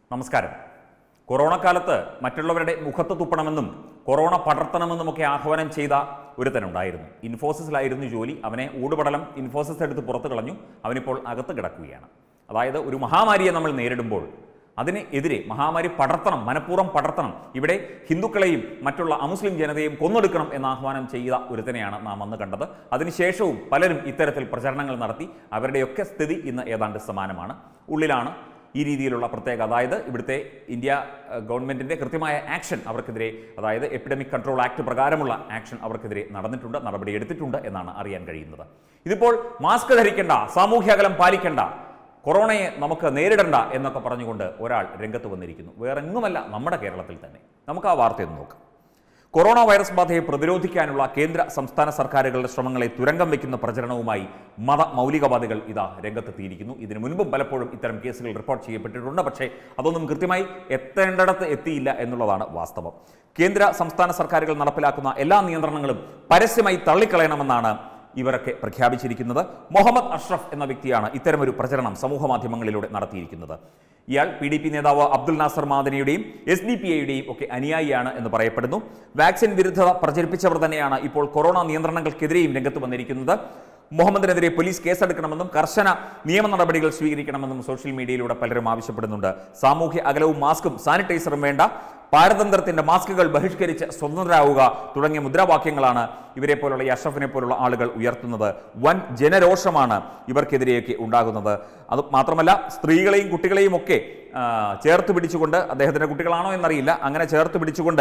നമസ്കാരം കൊറോണ കാലത്ത് മറ്റുള്ളവരുടെ മുഖത്ത് തുപ്പണമെന്നും കൊറോണ പടർത്തണമെന്നുമൊക്കെ ആഹ്വാനം ചെയ്ത ഒരുത്തനുണ്ടായിരുന്നു ഇൻഫോസിസിലായിരുന്നു ജോലി അവനെ ഊടുപടലം ഇൻഫോസിസ് എടുത്ത് പുറത്തു കളഞ്ഞു അവനിപ്പോൾ അകത്ത് കിടക്കുകയാണ് അതായത് ഒരു മഹാമാരിയെ നമ്മൾ നേരിടുമ്പോൾ അതിന് എതിരെ മഹാമാരി പടർത്തണം മനഃപൂർവ്വം പടർത്തണം ഇവിടെ ഹിന്ദുക്കളെയും മറ്റുള്ള അമുസ്ലിം ജനതയെയും കൊന്നൊടുക്കണം എന്ന് ആഹ്വാനം ചെയ്ത ഒരുത്തനെയാണ് നാം അന്ന് കണ്ടത് അതിനുശേഷവും പലരും ഇത്തരത്തിൽ പ്രചരണങ്ങൾ നടത്തി അവരുടെയൊക്കെ സ്ഥിതി ഇന്ന് ഏതാണ്ട് സമാനമാണ് ഉള്ളിലാണ് ഈ രീതിയിലുള്ള പ്രത്യേക അതായത് ഇവിടുത്തെ ഇന്ത്യ ഏഹ്, ഗവൺമെന്റിന്റെ കൃത്യമായ ആക്ഷൻ അവർക്കെതിരെ അതായത് എപ്പിഡമിക് കൺട്രോൾ ആക്ട് പ്രകാരമുള്ള ആക്ഷൻ അവർക്കെതിരെ നടന്നിട്ടുണ്ട് നടപടി എടുത്തിട്ടുണ്ട് എന്നാണ് അറിയാൻ കഴിയുന്നത് ഇതിപ്പോൾ മാസ്ക് ധരിക്കേണ്ട സാമൂഹ്യ അകലം പാലിക്കേണ്ട കൊറോണയെ നമുക്ക് നേരിടണ്ട എന്നൊക്കെ പറഞ്ഞുകൊണ്ട് ഒരാൾ രംഗത്ത് വന്നിരിക്കുന്നു വേറെ എങ്ങുമല്ല നമ്മുടെ കേരളത്തിൽ തന്നെ നമുക്ക് ആ വാർത്തയൊന്ന് നോക്കാം കൊറോണ വൈറസ് ബാധയെ പ്രതിരോധിക്കാനുള്ള കേന്ദ്ര സംസ്ഥാന സർക്കാരുകളുടെ ശ്രമങ്ങളെ തുരങ്കം വയ്ക്കുന്ന പ്രചരണവുമായി മത മൗലികവാദികൾ ഇതാ രംഗത്തെത്തിയിരിക്കുന്നു ഇതിനു മുൻപും പലപ്പോഴും ഇത്തരം കേസുകൾ റിപ്പോർട്ട് ചെയ്യപ്പെട്ടിട്ടുണ്ട് പക്ഷേ അതൊന്നും കൃത്യമായി എത്തേണ്ടിടത്ത് എത്തിയില്ല എന്നുള്ളതാണ് വാസ്തവം കേന്ദ്ര സംസ്ഥാന സർക്കാരുകൾ നടപ്പിലാക്കുന്ന എല്ലാ നിയന്ത്രണങ്ങളും പരസ്യമായി തള്ളിക്കളയണമെന്നാണ് ഇവരൊക്കെ പ്രഖ്യാപിച്ചിരിക്കുന്നത് മുഹമ്മദ് അഷ്റഫ് എന്ന വ്യക്തിയാണ് ഇത്തരമൊരു പ്രചരണം സമൂഹ മാധ്യമങ്ങളിലൂടെ നടത്തിയിരിക്കുന്നത് ഇയാൾ പി ഡി പി നേതാവ് അബ്ദുൽ നാസർ മാദനിയുടെയും എസ് ഡി പി ഐയുടെയും ഒക്കെ അനുയായിയാണ് എന്ന് പറയപ്പെടുന്നു വാക്സിൻ വിരുദ്ധത പ്രചരിപ്പിച്ചവർ തന്നെയാണ് ഇപ്പോൾ കൊറോണ നിയന്ത്രണങ്ങൾക്കെതിരെയും രംഗത്ത് വന്നിരിക്കുന്നത് മുഹമ്മദിനെതിരെ പോലീസ് കേസെടുക്കണമെന്നും കർശന നിയമ നടപടികൾ സ്വീകരിക്കണമെന്നും സോഷ്യൽ മീഡിയയിലൂടെ പലരും ആവശ്യപ്പെടുന്നുണ്ട് സാമൂഹ്യ അകലവും മാസ്കും സാനിറ്റൈസറും വേണ്ട പാരതന്ത്രത്തിന്റെ മാസ്കുകൾ ബഹിഷ്കരിച്ച് സ്വതന്ത്രരാവുക തുടങ്ങിയ മുദ്രാവാക്യങ്ങളാണ് ഇവരെ പോലുള്ള ഈ അഷ്റഫിനെ പോലുള്ള ആളുകൾ ഉയർത്തുന്നത് വൻ ജനരോഷമാണ് ഇവർക്കെതിരെയൊക്കെ ഉണ്ടാകുന്നത് അത് മാത്രമല്ല സ്ത്രീകളെയും കുട്ടികളെയും ഒക്കെ ആ, ചേർത്ത് പിടിച്ചുകൊണ്ട് അദ്ദേഹത്തിന്റെ കുട്ടികളാണോ എന്നറിയില്ല അങ്ങനെ ചേർത്ത് പിടിച്ചുകൊണ്ട്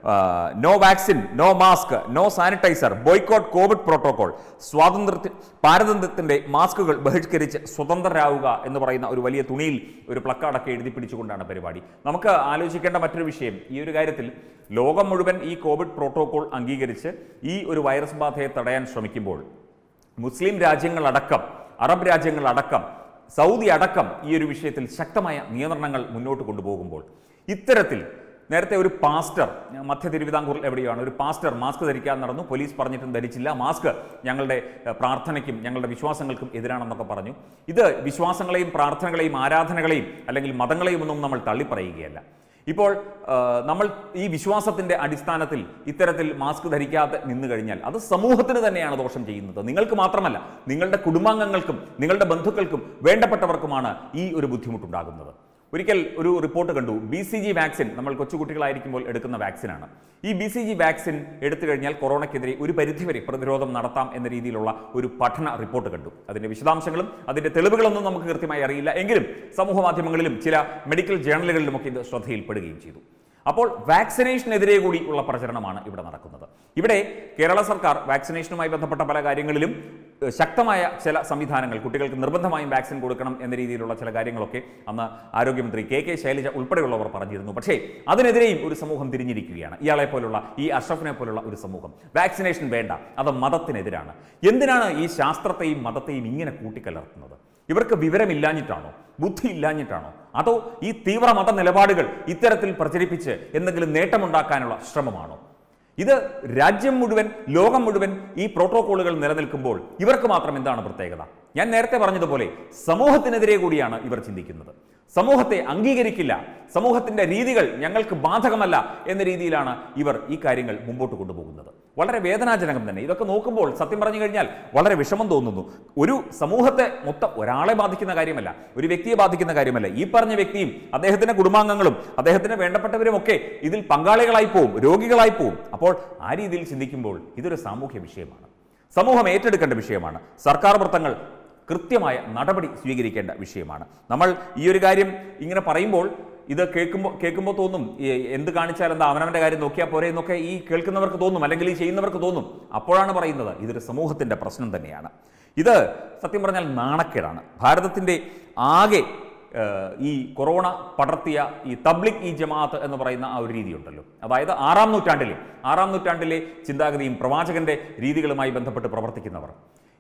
no vaccine no mask no sanitiser boycott covid protocol സ്വാതന്ത്ര്യത്തി പാരതന്ത്ര്യത്തിന്റെ മാസ്കുകൾ ബഹിഷ്കരിച്ച് സ്വതന്ത്രരാവുക എന്ന് പറയുന്ന ഒരു വലിയ തുണിയിൽ ഒരു പ്ലക്കാർഡൊക്കെ എഴുതി പിടിച്ചുകൊണ്ടാണ് പരിപാടി നമുക്ക് ആലോചിക്കേണ്ട മറ്റൊരു വിഷയം ഈ ഒരു കാര്യത്തിൽ ലോകം മുഴുവൻ ഈ കോവിഡ് പ്രോട്ടോകോൾ അംഗീകരിച്ച് ഈ ഒരു വൈറസ് ബാധയെ തടയാൻ ശ്രമിക്കുമ്പോൾ മുസ്ലിം രാജ്യങ്ങളടക്കം അറബ് രാജ്യങ്ങളടക്കം സൗദി അടക്കം ഈ ഒരു വിഷയത്തിൽ ശക്തമായ നിയന്ത്രണങ്ങൾ മുന്നോട്ട് കൊണ്ടുപോകുമ്പോൾ ഇത്തരത്തിൽ നേരത്തെ ഒരു പാസ്റ്റർ മധ്യ തിരുവിതാംകൂറിൽ എവിടെയാണ് ഒരു പാസ്റ്റർ മാസ്ക് ധരിക്കാൻ നടന്നു പോലീസ് പറഞ്ഞിട്ടും ധരിച്ചില്ല മാസ്ക് ഞങ്ങളുടെ ഏഹ്, പ്രാർത്ഥനയ്ക്കും ഞങ്ങളുടെ വിശ്വാസങ്ങൾക്കും എതിരാണെന്നൊക്കെ പറഞ്ഞു ഇത് വിശ്വാസങ്ങളെയും പ്രാർത്ഥനകളെയും ആരാധനകളെയും അല്ലെങ്കിൽ മതങ്ങളെയും ഒന്നും നമ്മൾ തള്ളിപ്പറയുകയല്ല ഇപ്പോൾ ആ, നമ്മൾ ഈ വിശ്വാസത്തിന്റെ അടിസ്ഥാനത്തിൽ ഇത്തരത്തിൽ മാസ്ക് ധരിക്കാതെ നിന്നു കഴിഞ്ഞാൽ അത് സമൂഹത്തിന് തന്നെയാണ് ദോഷം ചെയ്യുന്നത് നിങ്ങൾക്ക് മാത്രമല്ല നിങ്ങളുടെ കുടുംബാംഗങ്ങൾക്കും നിങ്ങളുടെ ബന്ധുക്കൾക്കും വേണ്ടപ്പെട്ടവർക്കുമാണ് ഈ ഒരു ബുദ്ധിമുട്ടുണ്ടാകുന്നത് ഒരിക്കൽ ഒരു റിപ്പോർട്ട് കണ്ടു ബി സി ജി വാക്സിൻ നമ്മൾ കൊച്ചുകുട്ടികളായിരിക്കുമ്പോൾ എടുക്കുന്ന വാക്സിനാണ് ഈ ബി സി ജി വാക്സിൻ എടുത്തു കഴിഞ്ഞാൽ കൊറോണയ്ക്കെതിരെ ഒരു പരിധിവരെ പ്രതിരോധം നടത്താം എന്ന രീതിയിലുള്ള ഒരു പഠന റിപ്പോർട്ട് കണ്ടു അതിന്റെ വിശദാംശങ്ങളും അതിന്റെ തെളിവുകളൊന്നും നമുക്ക് കൃത്യമായി അറിയില്ല എങ്കിലും സമൂഹ മാധ്യമങ്ങളിലും ചില മെഡിക്കൽ ജേർണലുകളിലുമൊക്കെ ഇത് ശ്രദ്ധയിൽപ്പെടുകയും ചെയ്തു അപ്പോൾ വാക്സിനേഷനെതിരെ കൂടി ഉള്ള പ്രചരണമാണ് ഇവിടെ നടക്കുന്നത് ഇവിടെ കേരള സർക്കാർ വാക്സിനേഷനുമായി ബന്ധപ്പെട്ട പല കാര്യങ്ങളിലും ഏഹ്, ശക്തമായ ചില സംവിധാനങ്ങൾ കുട്ടികൾക്ക് നിർബന്ധമായും വാക്സിൻ കൊടുക്കണം എന്ന രീതിയിലുള്ള ചില കാര്യങ്ങളൊക്കെ അന്ന് ആരോഗ്യമന്ത്രി കെ കെ ശൈലജ ഉൾപ്പെടെയുള്ളവർ പറഞ്ഞിരുന്നു പക്ഷേ അതിനെതിരെയും ഒരു സമൂഹം തിരിഞ്ഞിരിക്കുകയാണ് ഇയാളെ പോലുള്ള ഈ അഷ്റഫിനെ പോലുള്ള ഒരു സമൂഹം വാക്സിനേഷൻ വേണ്ട അത് മതത്തിനെതിരാണ് എന്തിനാണ് ഈ ശാസ്ത്രത്തെയും മതത്തെയും ഇങ്ങനെ കൂട്ടിക്കലർത്തുന്നത് ഇവർക്ക് വിവരമില്ലാഞ്ഞിട്ടാണോ ബുദ്ധി ഇല്ലാഞ്ഞിട്ടാണോ അതോ ഈ തീവ്ര മത നിലപാടുകൾ ഇത്തരത്തിൽ പ്രചരിപ്പിച്ച് എന്തെങ്കിലും നേട്ടമുണ്ടാക്കാനുള്ള ശ്രമമാണോ ഇത് രാജ്യം മുഴുവൻ ലോകം മുഴുവൻ ഈ പ്രോട്ടോകോളുകൾ നിലനിൽക്കുമ്പോൾ ഇവർക്ക് മാത്രം എന്താണ് പ്രത്യേകത ഞാൻ നേരത്തെ പറഞ്ഞതുപോലെ സമൂഹത്തിനെതിരെ കൂടിയാണ് ഇവർ ചിന്തിക്കുന്നത് സമൂഹത്തെ അംഗീകരിക്കില്ല സമൂഹത്തിന്റെ രീതികൾ ഞങ്ങൾക്ക് ബാധകമല്ല എന്ന രീതിയിലാണ് ഇവർ ഈ കാര്യങ്ങൾ മുമ്പോട്ട് കൊണ്ടുപോകുന്നത് വളരെ വേദനാജനകം തന്നെ ഇതൊക്കെ നോക്കുമ്പോൾ സത്യം പറഞ്ഞു കഴിഞ്ഞാൽ വളരെ വിഷമം തോന്നുന്നു ഒരു സമൂഹത്തെ മൊത്തം ഒരാളെ ബാധിക്കുന്ന കാര്യമല്ല ഒരു വ്യക്തിയെ ബാധിക്കുന്ന കാര്യമല്ല ഈ പറഞ്ഞ വ്യക്തിയും അദ്ദേഹത്തിന്റെ കുടുംബാംഗങ്ങളും അദ്ദേഹത്തിന് വേണ്ടപ്പെട്ടവരും ഒക്കെ ഇതിൽ പങ്കാളികളായി പോവും രോഗികളായി പോവും അപ്പോൾ ആ രീതിയിൽ ചിന്തിക്കുമ്പോൾ ഇതൊരു സാമൂഹ്യ വിഷയമാണ് സമൂഹം ഏറ്റെടുക്കേണ്ട വിഷയമാണ് സർക്കാർ വൃത്തങ്ങൾ കൃത്യമായ നടപടി സ്വീകരിക്കേണ്ട വിഷയമാണ് നമ്മൾ ഈ ഒരു കാര്യം ഇങ്ങനെ പറയുമ്പോൾ ഇത് കേൾക്കുമ്പോൾ കേൾക്കുമ്പോൾ തോന്നും ഈ എന്ത് കാണിച്ചാൽ എന്താ അവനവൻ്റെ കാര്യം നോക്കിയാൽ പോരെ എന്നൊക്കെ ഈ കേൾക്കുന്നവർക്ക് തോന്നും അല്ലെങ്കിൽ ഈ ചെയ്യുന്നവർക്ക് തോന്നും അപ്പോഴാണ് പറയുന്നത് ഇതൊരു സമൂഹത്തിൻ്റെ പ്രശ്നം തന്നെയാണ് ഇത് സത്യം പറഞ്ഞാൽ നാണക്കേടാണ് ഭാരതത്തിൻ്റെ ആകെ ഏഹ്, ഈ കൊറോണ പടർത്തിയ ഈ തബ്ലിക് ഈ ജമാഅത്ത് എന്ന് പറയുന്ന ആ ഒരു രീതിയുണ്ടല്ലോ അതായത് ആറാം നൂറ്റാണ്ടിലെ ആറാം നൂറ്റാണ്ടിലെ ചിന്താഗതിയും പ്രവാചകന്റെ രീതികളുമായി ബന്ധപ്പെട്ട് പ്രവർത്തിക്കുന്നവർ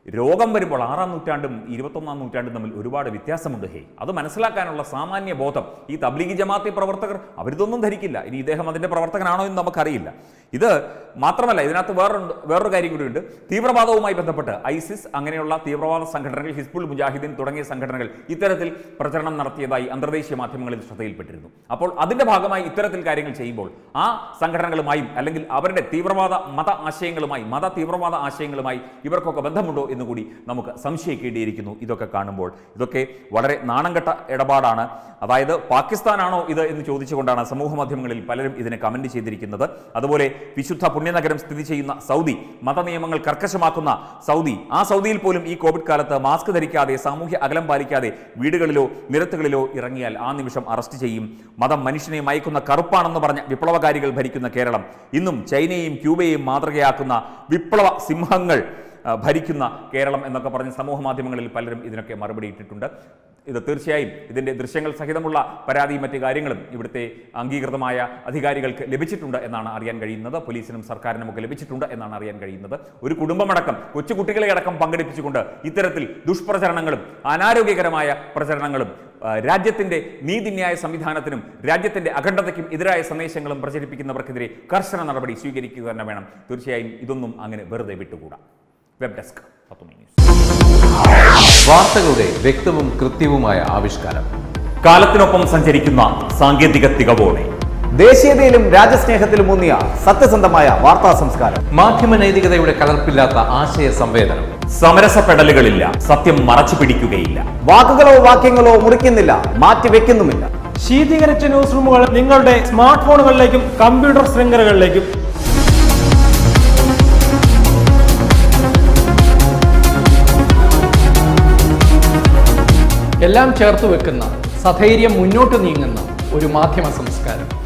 രോഗം വരുമ്പോൾ ആറാം നൂറ്റാണ്ടും ഇരുപത്തൊന്നാം നൂറ്റാണ്ടും തമ്മിൽ ഒരുപാട് വ്യത്യാസമുണ്ട് ഹേ അത് മനസ്സിലാക്കാനുള്ള സാമാന്യ ബോധം ഈ തബ്ലീഗി ജമാഅത്തി പ്രവർത്തകർ അവരിതൊന്നും ധരിക്കില്ല ഇനി ഇദ്ദേഹം അതിൻ്റെ പ്രവർത്തകനാണോ എന്ന് നമുക്കറിയില്ല ഇത് മാത്രമല്ല ഇതിനകത്ത് വേറൊരു വേറൊരു കാര്യം കൂടിയുണ്ട് തീവ്രവാദവുമായി ബന്ധപ്പെട്ട് ഐസിസ് അങ്ങനെയുള്ള തീവ്രവാദ സംഘടനകൾ ഹിസ്ബുൾ മുജാഹിദീൻ തുടങ്ങിയ സംഘടനകൾ ഇത്തരത്തിൽ പ്രചരണം നടത്തിയതായി അന്തർദേശീയ മാധ്യമങ്ങളിൽ ശ്രദ്ധയിൽപ്പെട്ടിരുന്നു അപ്പോൾ അതിന്റെ ഭാഗമായി ഇത്തരത്തിൽ കാര്യങ്ങൾ ചെയ്യുമ്പോൾ ആ സംഘടനകളുമായും അല്ലെങ്കിൽ അവരുടെ തീവ്രവാദ മത ആശയങ്ങളുമായി മത തീവ്രവാദ ആശയങ്ങളുമായി ഇവർക്കൊക്കെ ബന്ധമുണ്ടോ എന്ന് കൂടി നമുക്ക് സംശയിക്കേണ്ടിയിരിക്കുന്നു ഇതൊക്കെ കാണുമ്പോൾ ഇതൊക്കെ വളരെ നാണംകെട്ട ഇടപാടാണ് അതായത് പാകിസ്ഥാനാണോ ഇത് എന്ന് ചോദിച്ചുകൊണ്ടാണ് സമൂഹ മാധ്യമങ്ങളിൽ പലരും ഇതിനെ കമന്റ് ചെയ്തിരിക്കുന്നത് അതുപോലെ വിശുദ്ധ പുണ്യനഗരം സ്ഥിതി ചെയ്യുന്ന സൗദി മതനിയമങ്ങൾ കർക്കശമാക്കുന്ന സൗദി ആ സൗദിയിൽ പോലും ഈ കോവിഡ് കാലത്ത് മാസ്ക് ധരിക്കാതെ സാമൂഹ്യ അകലം പാലിക്കാതെ വീടുകളിലോ നിരത്തുകളിലോ ഇറങ്ങിയാൽ ആ നിമിഷം അറസ്റ്റ് ചെയ്യും മതം മനുഷ്യനെ മയക്കുന്ന കറുപ്പാണെന്ന് പറഞ്ഞ വിപ്ലവകാരികൾ ഭരിക്കുന്ന കേരളം ഇന്നും ചൈനയും ക്യൂബയെയും മാതൃകയാക്കുന്ന വിപ്ലവ സിംഹങ്ങൾ ആ, ഭരിക്കുന്ന കേരളം എന്നൊക്കെ പറഞ്ഞ് സമൂഹ മാധ്യമങ്ങളിൽ പലരും ഇതിനൊക്കെ മറുപടി ഇട്ടിട്ടുണ്ട് ഇത് തീർച്ചയായും ഇതിൻ്റെ ദൃശ്യങ്ങൾ സഹിതമുള്ള പരാതിയും മറ്റു കാര്യങ്ങളും ഇവിടുത്തെ അംഗീകൃതമായ അധികാരികൾക്ക് ലഭിച്ചിട്ടുണ്ട് എന്നാണ് അറിയാൻ കഴിയുന്നത് പോലീസിനും സർക്കാരിനും ഒക്കെ ലഭിച്ചിട്ടുണ്ട് എന്നാണ് അറിയാൻ കഴിയുന്നത് ഒരു കുടുംബമടക്കം കൊച്ചുകുട്ടികളെ അടക്കം പങ്കെടുപ്പിച്ചുകൊണ്ട് ഇത്തരത്തിൽ ദുഷ്പ്രചരണങ്ങളും അനാരോഗ്യകരമായ പ്രചരണങ്ങളും ആ, രാജ്യത്തിന്റെ നീതിന്യായ സംവിധാനത്തിനും രാജ്യത്തിന്റെ അഖണ്ഡതയ്ക്കും എതിരായ സന്ദേശങ്ങളും പ്രചരിപ്പിക്കുന്നവർക്കെതിരെ കർശന നടപടി സ്വീകരിക്കുക തന്നെ വേണം തീർച്ചയായും ഇതൊന്നും അങ്ങനെ വെറുതെ വിട്ടുകൂടാ വെബ് ഡെസ്ക് പത്തുമണി ന്യൂസ് വാർത്തകളുടെ വ്യക്തവും കൃത്യവുമായ ആവിഷ്കാരം കാലത്തിനൊപ്പം സഞ്ചരിക്കുന്ന സാങ്കേതിക തികവോടെ ദേശീയതയിലും രാജ്യസ്നേഹത്തിലും ഊന്നിയ സത്യസന്ധമായ വാർത്താ സംസ്കാരം മാധ്യമ നൈതികതയുടെ കലർപ്പില്ലാത്ത ആശയ സംവേദനം സമരസപ്പെടലുകളില്ല സത്യം മറച്ചു പിടിക്കുകയില്ല വാക്കുകളോ വാക്യങ്ങളോ മുറിക്കുന്നില്ല മാറ്റിവെക്കുന്നുമില്ല ശീതീകരിച്ച ന്യൂസ് റൂമുകൾ നിങ്ങളുടെ സ്മാർട്ട് ഫോണുകളിലേക്കും കമ്പ്യൂട്ടർ ശൃംഖലകളിലേക്കും എല്ലാം ചേർത്ത് വെക്കുന്ന സധൈര്യം മുന്നോട്ട് നീങ്ങുന്ന ഒരു മാധ്യമ സംസ്കാരം